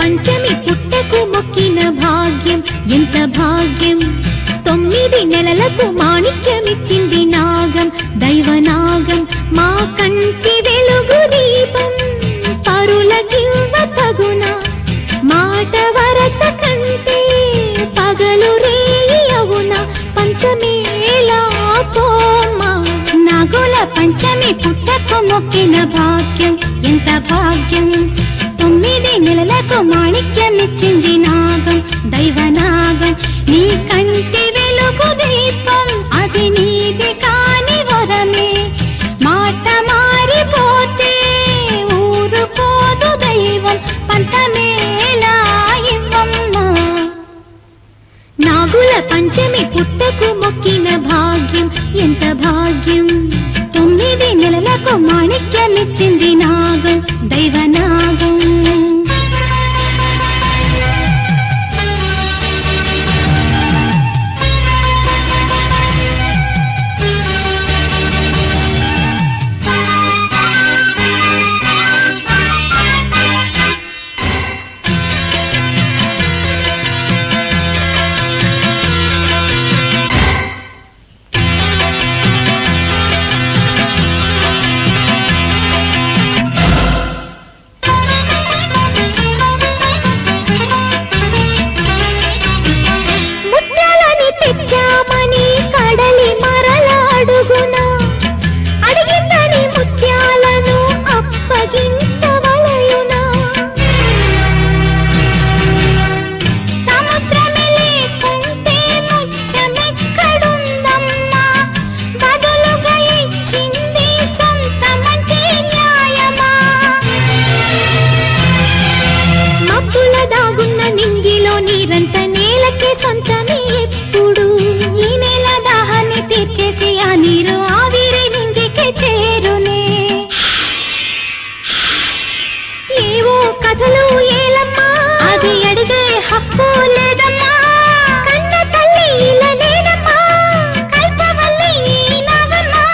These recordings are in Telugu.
పంచమి పుట్టకు మొక్కిన భాగ్యం ఎంత భాగ్యం తొమ్మిది నెలలకు మాణిక్యమిచ్చింది నాగం దైవనాగం మా కంటి వెలుగు దీపం పరులకివ్వ తగున మాట వరస కంటే పగలు రేయి అవున పంచమేలా పోమా నాగుల పంచమి పుట్టకు మొక్కిన భాగ్యం ఎంత భాగ్యం తొమ్మిది నెలలకు మాణిక్యమిచ్చింది నాగం దైవనాగం నీ కంటి వెలుగు దీపం అది నీది కాని వరమే మాట మారిపోతే ఊరుకోదు దైవం పంతమేలా ఇవ్వమ్మా నాగుల పంచమి పుట్టకు మొక్కిన భాగ్యం ఎంత భాగ్యం తొమ్మిది నెలలకు మాణిక్యమిచ్చింది నాగం దైవనాగం ముత్యాలని తెచ్చామని కడలి మరల అడుగునా అడిగిందని ముత్యాలను అప్పగించవలయునా సముద్రమే లేకుంటే ముత్యమెక్కడుందమ్మా బదులుగా ఇచ్చింది సొంతమంటే న్యాయమా మబ్బుల దాగున్న నింగిలో నీరంత నేలకే సొంతమే ఎప్పుడు ఈ నేల దాహాన్ని తీర్చేసి ఆ నీరు ఆవిరి నింగికే చేరునే ఏవో కథలు ఏలమ్మా అది అడిగే హక్కు లేదమ్మా కన్న తల్లి ఇలా నేనమ్మా కల్పవల్లి నాగమ్మా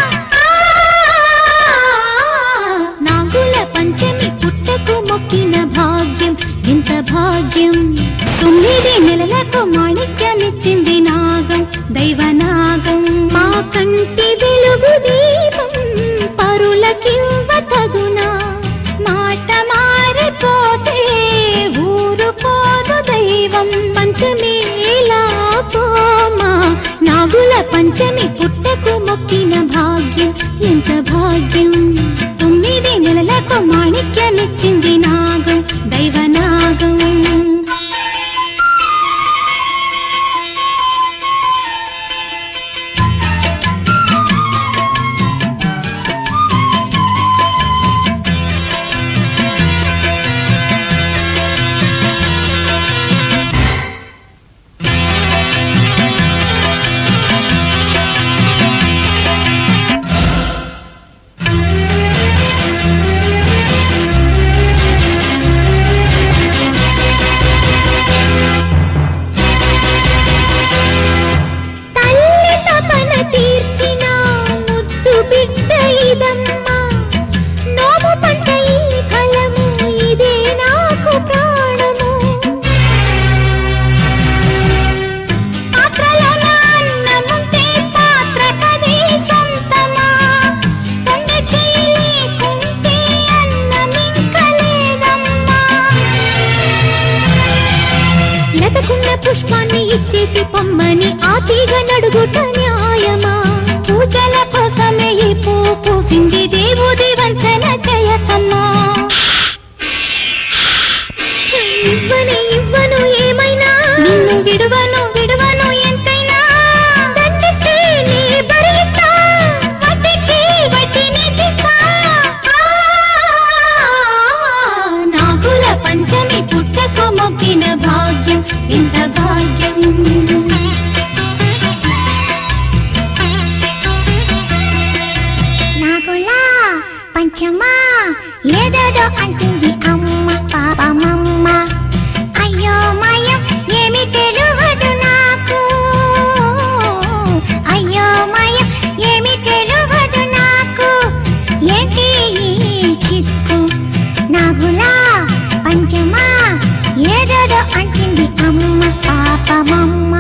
నాగుల పంచమి పుట్టకు మొక్కిన భాగ్యం ఎంత భాగ్యం తొమ్మిది నెలలకు మాణిక్యమిచ్చింది నాగం దైవనాగం మా కంటి వెలుగు దీపం పరులకివ్వ తగునా మాట మారిపోతే ఊరుకోదు దైవం పంచమేలా పోమా నాగుల పంచమి పుట్టకు మొక్కిన భాగ్యం ఎంత భాగ్యం తొమ్మిది నెలలకు మాణిక్యమిచ్చింది నాగం దైవనాగం తల్లి తపన తీర్చిన ముద్దు బిడ్డ ఇదమ్మా నోము పంట ఈ ఫలము ఇదే నాకు ప్రాణము పాత్రలో నా అన్నముంటే పాత్ర కదే సొంతమా కొండె చేయి లేకుంటే అన్నమింక లేదమ్మా లతకున్న పుష్పాన్ని ఇచ్చేసి పొమ్మని ఆ తీగ నడుగుట న్యాయమా పూజల కోసమే ఈ పూ పూసింది దేవుడి వంచన చేయకమ్మా ఇవ్వని ఇవ్వను ఏమైనా నిన్ను విడువను విడువను ఎంతైనా దండిస్తే నీ భరిస్తా వడ్డీకి వడ్డీ నీకిస్తా నాగుల పంచమి పుట్టకు మొక్కిన భాగ్యం ఇంత భాగ్యం నాగులా పంచమా ఏదేదో అంటుంది అమ్మ పాపమమ్మ అయ్యో మయం ఏమి తెలియదు నాకు అయ్యో మయం ఏమి తెలియదు నాకు ఏంటి ఈ చిక్కు నాగులా పంచమా అమ్మమ్మ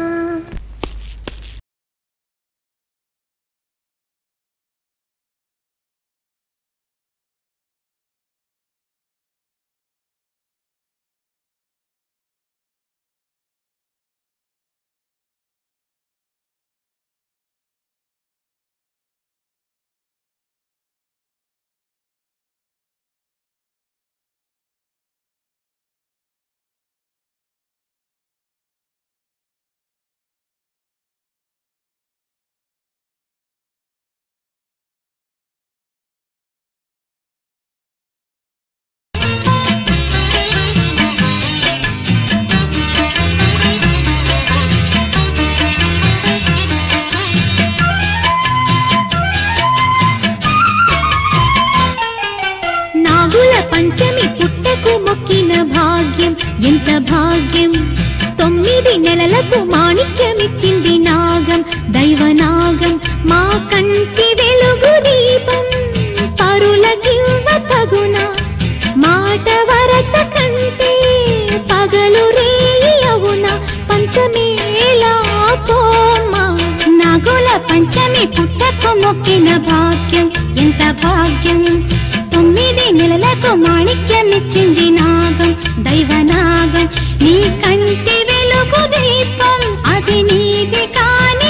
నాగుల పంచమి పుట్టకు మొక్కిన భాగ్యం ఎంత భాగ్యం తొమ్మిది నెలలకు మాణిక్యమిచ్చింది నాగం దైవనాగం మా కంటి వెలుగు దీపం పరులకివ్వ తగున మాట వరస కంటే పగలు రేయి అవున పంచమేలా పోమ్మా నాగుల పంచమి పుట్టకు మొక్కిన భాగ్యం ఎంత భాగ్యం తొమ్మిది నెలలకు మాణిక్యమిచ్చింది నాగం దైవనాగం నీ కంటి వెలుగు దీపం అది నీది కాని